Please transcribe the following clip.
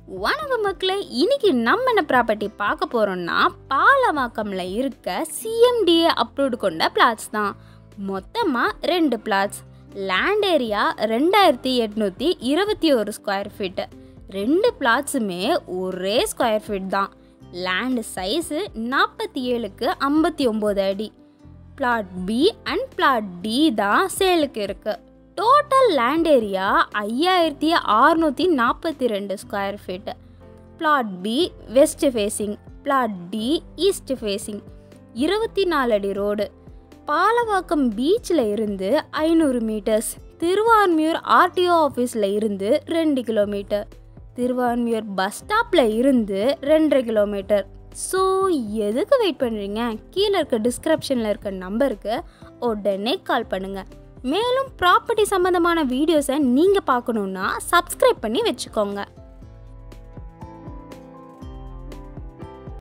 வணக்கம் மக்களே இன்னைக்கு நம்ம என்ன ப்ராப்பர்ட்டி பார்க்க போகிறோம்னா பாலவாக்கம்ல இருக்க சிஎம்டிஏ அப்ரூவ்டு கொண்ட பிளாட்ஸ் தான் மொத்தமாக ரெண்டு பிளாட்ஸ் லேண்ட் ஏரியா ரெண்டாயிரத்தி எட்நூற்றி இருபத்தி ஒரு ஸ்கொயர் ஃபீட்டு ரெண்டு பிளாட்ஸுமே ஒரே ஸ்கொயர் ஃபீட் தான் லேண்டு சைஸு நாற்பத்தி ஏழுக்கு ஐம்பத்தி ஒம்பது அடி plot B and plot D தான் சேலுக்கு இருக்கு டோட்டல் லேண்ட் ஏரியா ஐயாயிரத்தி அறுநூற்றி நாற்பத்தி ரெண்டு square feet plot B west facing plot D east facing இருபத்தி நாலு அடி ரோடு பாலவாக்கம் பீச்சில் இருந்து ஐநூறு மீட்டர்ஸ் திருவான்மியூர் ஆர்டிஓ ஆஃபீஸில் இருந்து ரெண்டு கிலோமீட்டர் திருவான்மியூர் பஸ் ஸ்டாப்பில் இருந்து ரெண்டரை கிலோமீட்டர் ஸோ எதுக்கு வெயிட் பண்ணுறீங்க கீழே இருக்க டிஸ்கிரிப்ஷனில் இருக்க நம்பருக்கு உடனே கால் பண்ணுங்கள் மேலும் ப்ராப்பர்ட்டி சம்மந்தமான வீடியோஸை நீங்கள் பார்க்கணுன்னா சப்ஸ்கிரைப் பண்ணி வச்சுக்கோங்க